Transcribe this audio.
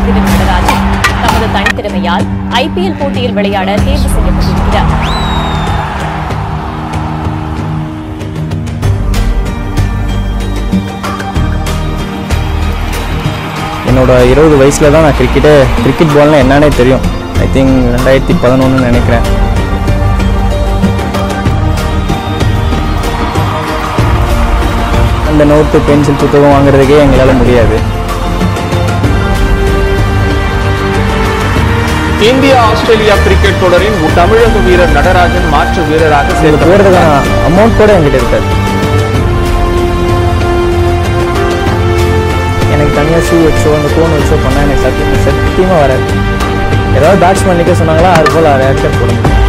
மாற்றுவீரர் நடராஜன் தமது தனித்திறமையால் ஐபிஎல் போட்டியில் விளையாட தேர்வு செய்யப்பட்டிருக்கிறார் என்னோட இருபது வயசில் தான் நான் கிரிக்கெட்டே கிரிக்கெட் பால்னா என்னன்னே தெரியும் ஐ திங்க் ரெண்டாயிரத்தி பதினொன்று நினைக்கிறேன் அந்த நோட்டு பென்சில் புத்தகம் வாங்குறதுக்கே எங்களால் முடியாது இந்தியா ஆஸ்திரேலியா கிரிக்கெட் தொடரின் தமிழக வீரர் நடராஜன் மாற்று வீரராக இது சேர்க்கப்பட்டார் போகிறதுக்கான அமௌண்ட் கூட என்கிட்ட இருக்காது எனக்கு தனியாக ஷூ வச்சோ அந்த கோன் வச்சோ பண்ணால் எனக்கு சத்தியம் சத்தியமாக வராது ஏதாவது பேட்ஸ்மேன் நிற்க சொன்னாங்களா அது போல் ரேக்கர் போட முடியும்